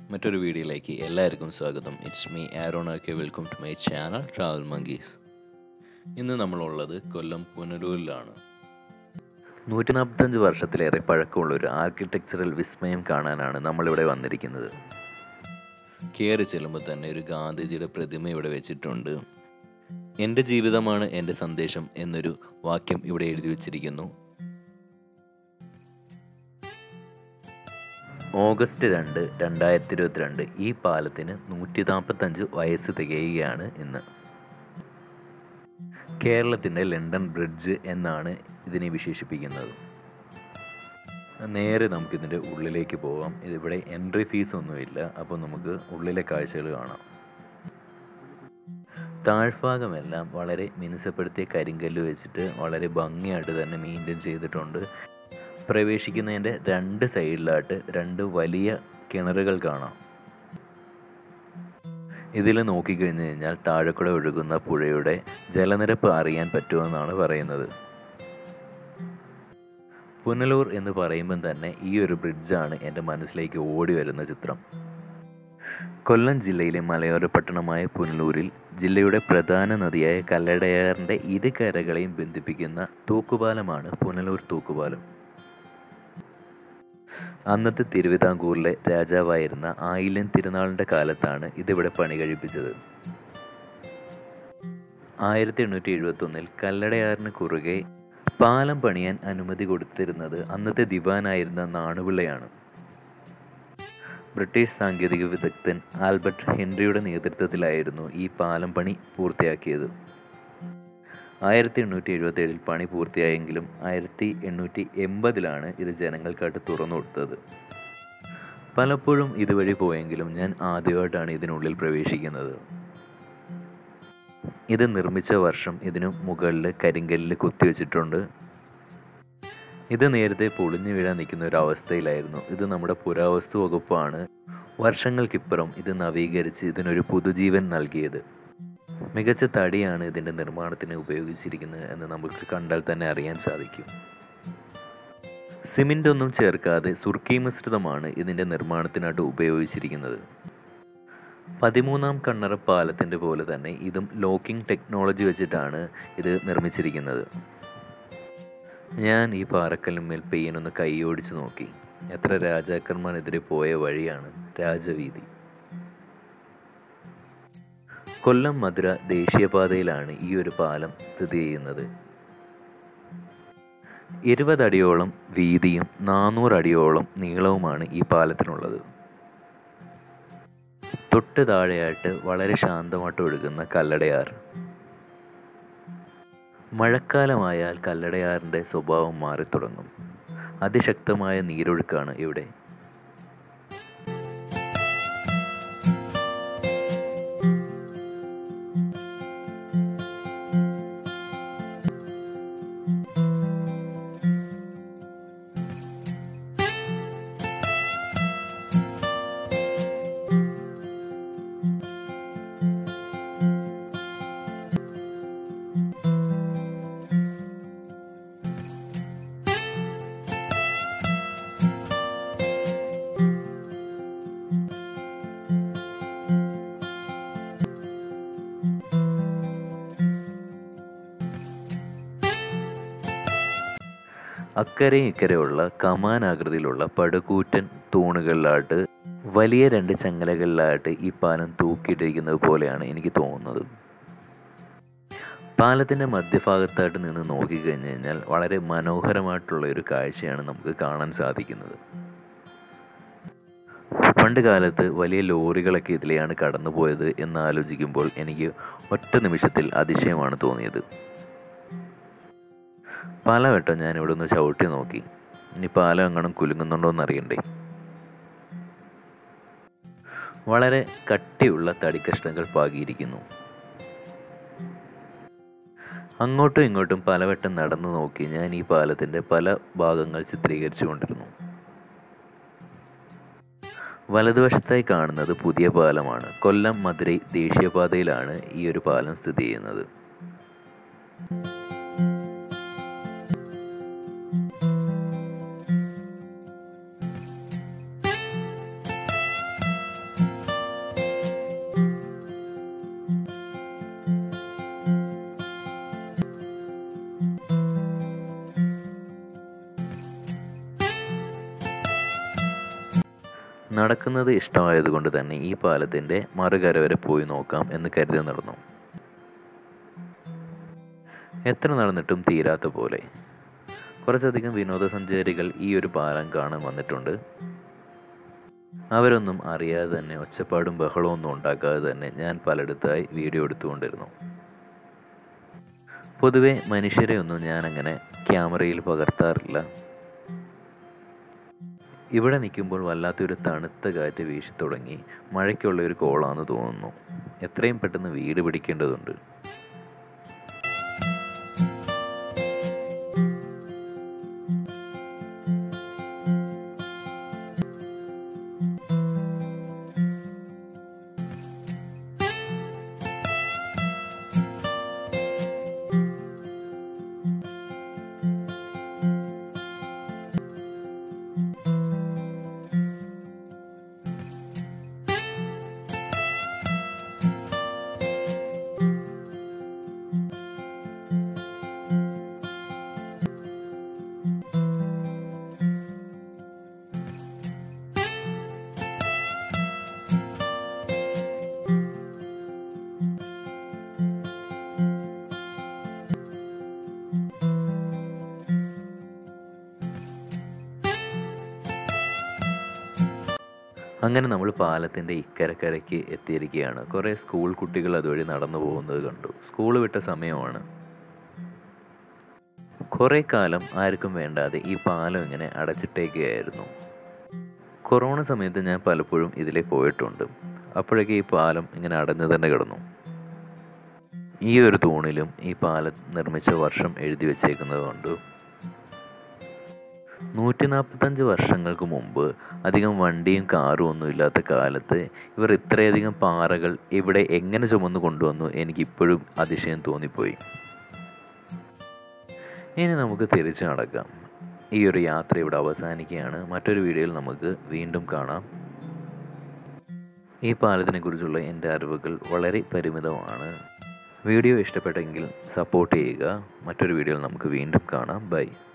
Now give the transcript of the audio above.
മറ്റൊരു വീഡിയോയിലേക്ക് എല്ലാവർക്കും സ്വാഗതം ഇറ്റ്സ് മീ ആരോൺ ഒക്കെ welcome to my channel travel monkeys ഇന്ന് നമ്മളുള്ളത് കൊല്ലം പുനലൂരിലാണ് നൂറ്റി നാൽപ്പത്തഞ്ച് വർഷത്തിലേറെ പഴക്കമുള്ള ഒരു ആർക്കിടെക്ചറൽ വിസ്മയം കാണാനാണ് നമ്മളിവിടെ വന്നിരിക്കുന്നത് കയറി ചെല്ലുമ്പോൾ തന്നെ ഒരു ഗാന്ധിജിയുടെ പ്രതിമ ഇവിടെ വെച്ചിട്ടുണ്ട് എൻ്റെ ജീവിതമാണ് എൻ്റെ സന്ദേശം എന്നൊരു വാക്യം ഇവിടെ എഴുതി വച്ചിരിക്കുന്നു ഓഗസ്റ്റ് രണ്ട് രണ്ടായിരത്തി ഇരുപത്തിരണ്ട് ഈ പാലത്തിന് നൂറ്റി നാൽപ്പത്തഞ്ച് വയസ്സ് തികയുകയാണ് ഇന്ന് കേരളത്തിൻ്റെ ലണ്ടൻ ബ്രിഡ്ജ് എന്നാണ് ഇതിനെ വിശേഷിപ്പിക്കുന്നത് നേരെ നമുക്കിതിൻ്റെ ഉള്ളിലേക്ക് പോവാം ഇതിവിടെ എൻട്രി ഫീസ് ഒന്നുമില്ല അപ്പോൾ നമുക്ക് ഉള്ളിലെ കാഴ്ചകൾ കാണാം താഴ്ഭാഗമെല്ലാം വളരെ മിനുസപ്പെടുത്തിയ കരിങ്കല്ല് വെച്ചിട്ട് വളരെ ഭംഗിയായിട്ട് തന്നെ മെയിൻറ്റെയിൻ ചെയ്തിട്ടുണ്ട് പ്രവേശിക്കുന്നതിൻ്റെ രണ്ട് സൈഡിലായിട്ട് രണ്ട് വലിയ കിണറുകൾ കാണാം ഇതിൽ നോക്കിക്കഴിഞ്ഞ് കഴിഞ്ഞാൽ താഴെക്കൂടെ ഒഴുകുന്ന പുഴയുടെ ജലനിരപ്പ് അറിയാൻ പറ്റുമെന്നാണ് പറയുന്നത് പുനലൂർ എന്ന് പറയുമ്പം തന്നെ ഈ ഒരു ബ്രിഡ്ജാണ് എൻ്റെ മനസ്സിലേക്ക് ഓടി വരുന്ന ചിത്രം കൊല്ലം ജില്ലയിലെ മലയോര പട്ടണമായ പുനലൂരിൽ ജില്ലയുടെ പ്രധാന നദിയായ കല്ലടയാറിൻ്റെ ഇരു കരകളെയും ബന്ധിപ്പിക്കുന്ന തൂക്കുപാലമാണ് പുനലൂർ തൂക്കുപാലം അന്നത്തെ തിരുവിതാംകൂറിലെ രാജാവായിരുന്ന ആയില്യൻ തിരുനാളിൻ്റെ കാലത്താണ് ഇതിവിടെ പണി കഴിപ്പിച്ചത് ആയിരത്തി എണ്ണൂറ്റി എഴുപത്തി ഒന്നിൽ കല്ലടയാറിന് കുറുകെ പാലം പണിയാൻ അനുമതി കൊടുത്തിരുന്നത് അന്നത്തെ ദിവാനായിരുന്ന നാണുപിള്ളയാണ് ബ്രിട്ടീഷ് സാങ്കേതിക വിദഗ്ധൻ ആൽബർട്ട് ഹെൻറിയുടെ നേതൃത്വത്തിലായിരുന്നു ഈ പാലം പണി പൂർത്തിയാക്കിയത് ആയിരത്തി എണ്ണൂറ്റി എഴുപത്തി ഏഴിൽ പണി പൂർത്തിയായെങ്കിലും ആയിരത്തി എണ്ണൂറ്റി എൺപതിലാണ് ഇത് ജനങ്ങൾക്കായിട്ട് തുറന്നു കൊടുത്തത് പലപ്പോഴും ഇതുവഴി പോയെങ്കിലും ഞാൻ ആദ്യമായിട്ടാണ് ഇതിനുള്ളിൽ പ്രവേശിക്കുന്നത് ഇത് നിർമ്മിച്ച വർഷം ഇതിനു മുകളിൽ കരിങ്കല്ലിൽ കുത്തിവെച്ചിട്ടുണ്ട് ഇത് നേരത്തെ പൊളിഞ്ഞു വീഴാൻ നിൽക്കുന്ന ഒരു അവസ്ഥയിലായിരുന്നു ഇത് നമ്മുടെ പുരാവസ്തു വകുപ്പാണ് വർഷങ്ങൾക്കിപ്പുറം ഇത് നവീകരിച്ച് ഇതിനൊരു പുതുജീവൻ നൽകിയത് മികച്ച തടിയാണ് ഇതിൻ്റെ നിർമ്മാണത്തിന് ഉപയോഗിച്ചിരിക്കുന്നത് എന്ന് നമുക്ക് കണ്ടാൽ തന്നെ അറിയാൻ സാധിക്കും സിമെൻ്റ് ഒന്നും ചേർക്കാതെ സുർക്കി മിശ്രിതമാണ് ഇതിൻ്റെ നിർമ്മാണത്തിനായിട്ട് ഉപയോഗിച്ചിരിക്കുന്നത് പതിമൂന്നാം കണ്ണറ പാലത്തിൻ്റെ പോലെ തന്നെ ഇതും ലോക്കിംഗ് ടെക്നോളജി വെച്ചിട്ടാണ് ഇത് നിർമ്മിച്ചിരിക്കുന്നത് ഞാൻ ഈ പാറക്കല്ലുമേൽ പെയ്യനൊന്ന് കൈയോടിച്ച് നോക്കി എത്ര രാജാക്കന്മാരെതിരെ പോയ വഴിയാണ് രാജവീതി കൊല്ലം മധുര ദേശീയപാതയിലാണ് ഈ ഒരു പാലം സ്ഥിതി ചെയ്യുന്നത് ഇരുപതടിയോളം വീതിയും നാനൂറ് അടിയോളം നീളവുമാണ് ഈ പാലത്തിനുള്ളത് തൊട്ട് താഴെയായിട്ട് വളരെ ശാന്തമായിട്ട് ഒഴുകുന്ന കല്ലടയാർ മഴക്കാലമായാൽ കല്ലടയാറിൻ്റെ സ്വഭാവം മാറിത്തുടങ്ങും അതിശക്തമായ നീരൊഴുക്കാണ് ഇവിടെ അക്കരെ ഇക്കരെയുള്ള കമാനാകൃതിയിലുള്ള പടുകൂറ്റൻ തൂണുകളിലായിട്ട് വലിയ രണ്ട് ചങ്ങലകളിലായിട്ട് ഈ പാലം തൂക്കിയിട്ടിരിക്കുന്നത് പോലെയാണ് എനിക്ക് തോന്നുന്നത് പാലത്തിൻ്റെ മധ്യഭാഗത്തായിട്ട് നിന്ന് നോക്കിക്കഴിഞ്ഞ് കഴിഞ്ഞാൽ വളരെ മനോഹരമായിട്ടുള്ള ഒരു കാഴ്ചയാണ് നമുക്ക് കാണാൻ സാധിക്കുന്നത് പണ്ട് കാലത്ത് വലിയ ലോറികളൊക്കെ ഇതിലെയാണ് കടന്നുപോയത് എന്ന് ആലോചിക്കുമ്പോൾ എനിക്ക് ഒറ്റ നിമിഷത്തിൽ അതിശയമാണ് തോന്നിയത് പലവട്ടം ഞാൻ ഇവിടെ ഒന്ന് ചവിട്ടി നോക്കി ഇനി പാലം എങ്ങണം കുലുങ്ങുന്നുണ്ടോ എന്ന് അറിയണ്ടേ വളരെ കട്ടിയുള്ള തടിക്കഷ്ണങ്ങൾ പാകിയിരിക്കുന്നു അങ്ങോട്ടും ഇങ്ങോട്ടും പലവട്ടം നടന്നു നോക്കി ഞാൻ ഈ പാലത്തിൻ്റെ പല ഭാഗങ്ങൾ ചിത്രീകരിച്ചു കൊണ്ടിരുന്നു വലതുവശത്തായി കാണുന്നത് പുതിയ പാലമാണ് കൊല്ലം മധുരൈ ദേശീയപാതയിലാണ് ഈ ഒരു പാലം സ്ഥിതി ചെയ്യുന്നത് നടക്കുന്നത് ഇഷ്ടമായതുകൊണ്ട് തന്നെ ഈ പാലത്തിൻ്റെ മറുകര വരെ പോയി നോക്കാം എന്ന് കരുതി നടന്നു എത്ര നടന്നിട്ടും തീരാത്ത പോലെ കുറച്ചധികം വിനോദസഞ്ചാരികൾ ഈ ഒരു പാലം കാണാൻ വന്നിട്ടുണ്ട് അവരൊന്നും അറിയാതെ തന്നെ ഒച്ചപ്പാടും ബഹളവും ഒന്നും ഉണ്ടാക്കാതെ തന്നെ ഞാൻ പലയിടത്തായി വീഡിയോ എടുത്തുകൊണ്ടിരുന്നു പൊതുവെ മനുഷ്യരെ ഒന്നും ഞാൻ അങ്ങനെ ക്യാമറയിൽ പകർത്താറില്ല ഇവിടെ നിൽക്കുമ്പോൾ വല്ലാത്തൊരു തണുത്ത കാറ്റ് വീശി തുടങ്ങി മഴയ്ക്കുള്ള ഒരു കോളാന്ന് തോന്നുന്നു എത്രയും പെട്ടെന്ന് വീട് പിടിക്കേണ്ടതുണ്ട് അങ്ങനെ നമ്മൾ പാലത്തിൻ്റെ ഇക്കരക്കരയ്ക്ക് എത്തിയിരിക്കുകയാണ് കുറേ സ്കൂൾ കുട്ടികൾ അതുവഴി നടന്നു പോകുന്നത് കണ്ടു സ്കൂൾ വിട്ട സമയമാണ് കുറേ കാലം ആർക്കും വേണ്ടാതെ ഈ പാലം ഇങ്ങനെ അടച്ചിട്ടേക്കുകയായിരുന്നു കൊറോണ സമയത്ത് ഞാൻ പലപ്പോഴും ഇതിലെ പോയിട്ടുണ്ട് അപ്പോഴൊക്കെ ഈ പാലം ഇങ്ങനെ അടഞ്ഞു തന്നെ കിടന്നു ഈ ഒരു തൂണിലും ഈ പാലം നിർമ്മിച്ച വർഷം എഴുതി വെച്ചേക്കുന്നത് കൊണ്ട് നൂറ്റി നാൽപ്പത്തഞ്ച് വർഷങ്ങൾക്ക് മുമ്പ് അധികം വണ്ടിയും കാറും ഒന്നും ഇല്ലാത്ത കാലത്ത് ഇവർ ഇത്രയധികം പാറകൾ ഇവിടെ എങ്ങനെ ചുമന്ന് കൊണ്ടുവന്നു എനിക്കിപ്പോഴും അതിശയം തോന്നിപ്പോയി ഇനി നമുക്ക് തിരിച്ചു നടക്കാം ഈ ഒരു യാത്ര ഇവിടെ അവസാനിക്കുകയാണ് മറ്റൊരു വീഡിയോയിൽ നമുക്ക് വീണ്ടും കാണാം ഈ പാലത്തിനെക്കുറിച്ചുള്ള എൻ്റെ അറിവുകൾ വളരെ പരിമിതമാണ് വീഡിയോ ഇഷ്ടപ്പെട്ടെങ്കിൽ സപ്പോർട്ട് ചെയ്യുക മറ്റൊരു വീഡിയോയിൽ നമുക്ക് വീണ്ടും കാണാം ബൈ